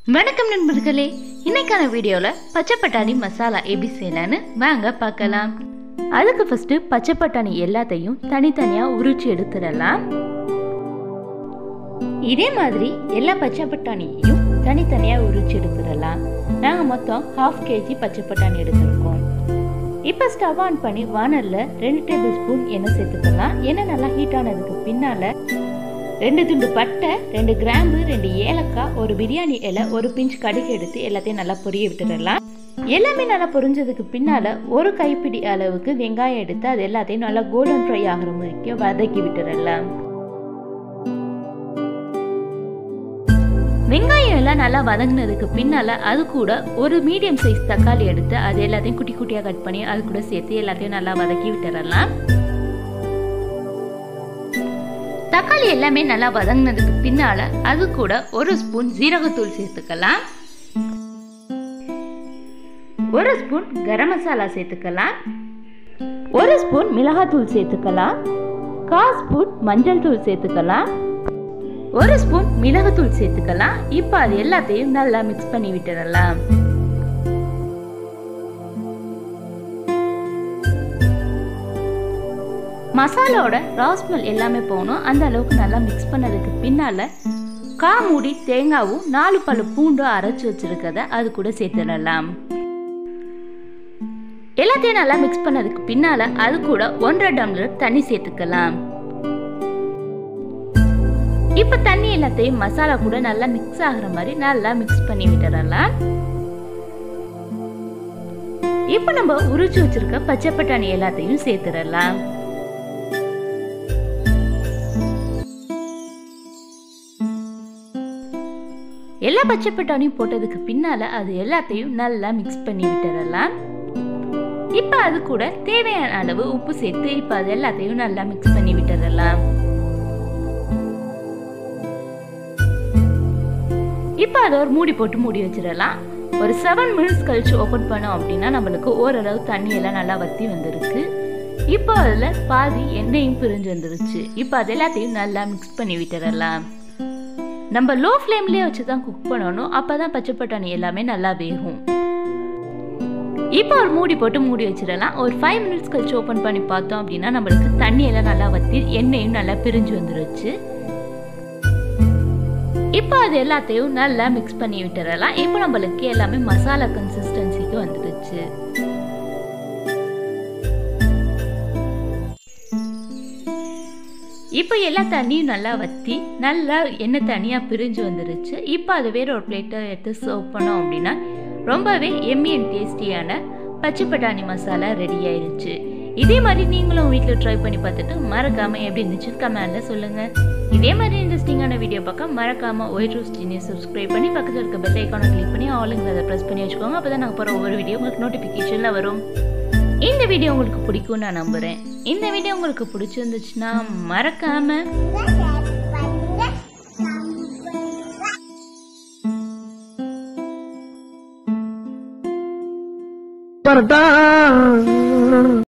வணக்கம் நண்பர்களே இன்னைக்கான வீடியோல பச்சை பட்டாணி மசாலா எப்படி செய்யலான்னு வாங்க பார்க்கலாம் அதுக்கு ஃபர்ஸ்ட் பச்சை பட்டாணி எல்லாத்தையும் தனித்தனியா உரிச்சு எடுத்துடலாம் இதே மாதிரி எல்லா பச்சை பட்டாணியையும் தனித்தனியா உரிச்சு எடுத்துடலாம் நாங்க மொத்தம் ஹாஃப் கேஜி பச்சை பட்டாணி எடுத்திருக்கோம் இப்போ ஸ்டவ் ஆன் பண்ணி வானல்ல ரெண்டு டேபிள் ஸ்பூன் எண்ணெய் சேர்த்துக்கலாம் எண்ணெய் நல்லா ஹீட் ஆனதுக்கு பின்னால ரெண்டு துண்டு பட்டை ரெண்டு கிராம்பு ரெண்டு ஏலக்காய் ஒரு பிரியாணி இலை ஒரு பிஞ்ச் கடுகு எடுத்து எல்லாத்தையும் நல்லா பொரிய விட்டுடலாம் எல்லாமே நல்லா பொரிஞ்சதுக்கு பின்னால ஒரு கைப்பிடி அளவுக்கு வெங்காயம் எடுத்து அது எல்லாத்தையும் நல்லா கோல்டன் ஃப்ரை ஆகிற வரைக்கும் வதக்கி விட்டுடலாம் வெங்காயம் எல்லாம் நல்லா வதங்கினதுக்கு பின்னால அது கூட ஒரு மீடியம் சைஸ் தக்காளி எடுத்து அது எல்லாத்தையும் குட்டி குட்டியா கட் பண்ணி அது கூட சேர்த்து எல்லாத்தையும் நல்லா வதக்கி விட்டுறலாம் தக்காளி எல்லாமே நல்லா வதங்கினதுக்கு பின்னால அது கூட ஒரு ஸ்பூன் ஜீரகத்தூள் சேர்த்துக்கலாம் ஒரு ஸ்பூன் கரம் மசாலா சேர்த்துக்கலாம் ஒரு ஸ்பூன் மிளகாத்தூள் சேர்த்துக்கலாம் கால் ஸ்பூன் மஞ்சள் தூள் சேர்த்துக்கலாம் ஒரு ஸ்பூன் மிளகுத்தூள் சேர்த்துக்கலாம் இப்போ அது எல்லாத்தையும் நல்லா மிக்ஸ் பண்ணி விட்டுறலாம் மசாலாவோட ராஸ்மல் எல்லாமே போகணும் அந்த அளவுக்கு நல்லா மிக்ஸ் பண்ணதுக்கு பின்னால கா மூடி தேங்காவும் நாலு பழு பூண்டும் அரைச்சி வச்சிருக்கத அது கூட சேர்த்துடலாம் எல்லாத்தையும் நல்லா மிக்ஸ் பண்ணதுக்கு பின்னால அது கூட ஒன்றரை டம்ளர் தண்ணி சேர்த்துக்கலாம் இப்ப தண்ணி எல்லாத்தையும் மசாலா கூட நல்லா மிக்ஸ் ஆகுற மாதிரி நல்லா மிக்ஸ் பண்ணி விட்டுறலாம் இப்ப நம்ம உரிச்சு வச்சிருக்க பச்சை பட்டாணி எல்லாத்தையும் சேர்த்துடலாம் எல்லா பச்சை பட்டாணியும் போட்டதுக்கு பின்னால அது எல்லாத்தையும் நல்லா மிக்ஸ் பண்ணி விட்டுறலாம் இப்ப அது கூட தேவையான அளவு உப்பு சேர்த்து இப்ப அது எல்லாத்தையும் நல்லா மிக்ஸ் பண்ணி விட்டுறலாம் இப்போ அதை ஒரு மூடி போட்டு மூடி வச்சிடலாம் ஒரு செவன் மினிட்ஸ் கழிச்சு ஓப்பன் பண்ணோம் அப்படின்னா நம்மளுக்கு ஓரளவு தண்ணி எல்லாம் நல்லா வத்தி வந்திருக்கு இப்போ அதில் பாதி எண்ணெயும் பிரிஞ்சு வந்துருச்சு இப்போ அது எல்லாத்தையும் நல்லா மிக்ஸ் பண்ணி விட்டுறலாம் நம்ம லோ ஃப்ளேம்லேயே வச்சு தான் குக் பண்ணணும் அப்போ தான் பச்சை பட்டாணி எல்லாமே நல்லா வேகும் இப்போ ஒரு மூடி போட்டு மூடி வச்சிடலாம் ஒரு ஃபைவ் மினிட்ஸ் கழிச்சு ஓப்பன் பண்ணி பார்த்தோம் அப்படின்னா நம்மளுக்கு தண்ணி எல்லாம் நல்லா வத்தி எண்ணெயும் நல்லா பிரிஞ்சு வந்துருச்சு இப்போ அது எல்லாத்தையும் நல்லா மிக்ஸ் பண்ணி விட்டுறலாம் இப்போ நம்மளுக்கு எல்லாமே மசாலா கன்சிஸ்டன்சிக்கு வந்துடுச்சு இப்போ எல்லா தண்ணியும் நல்லா வத்தி நல்லா எண்ணெய் தனியாக பிரிஞ்சு வந்துருச்சு இப்போ அது வேற ஒரு பிளேட்டை எடுத்து சர்வ் பண்ணோம் அப்படின்னா ரொம்பவே எம்மி அண்ட் டேஸ்டியான பச்சை பட்டாணி மசாலா ரெடி ஆயிருச்சு இதே மாதிரி நீங்களும் வீட்டில் ட்ரை பண்ணி பார்த்துட்டு மறக்காம எப்படி இருந்துச்சு கமெண்ட்ல சொல்லுங்க இதே மாதிரி இன்ட்ரெஸ்டிங்கான வீடியோ பார்க்க மறக்காம ஒயிட் ரோஸ் ஜீனியை சப்ஸ்கிரைப் பண்ணி பக்கத்தில் இருக்க பெல் ஐக்கானை கிளிக் பண்ணி ஆளுங்கிறத ப்ரெஸ் பண்ணி வச்சுக்கோங்க அப்போ தான் நாங்கள் போகிற ஒவ்வொரு வீடியோ உங்களுக்கு நோட்டிஃபிகேஷனில் வரும் இந்த வீடியோ உங்களுக்கு பிடிக்கும்னு நான் நம்புகிறேன் இந்த வீடியோ உங்களுக்கு பிடிச்சிருந்துச்சுன்னா மறக்காம பரட்டா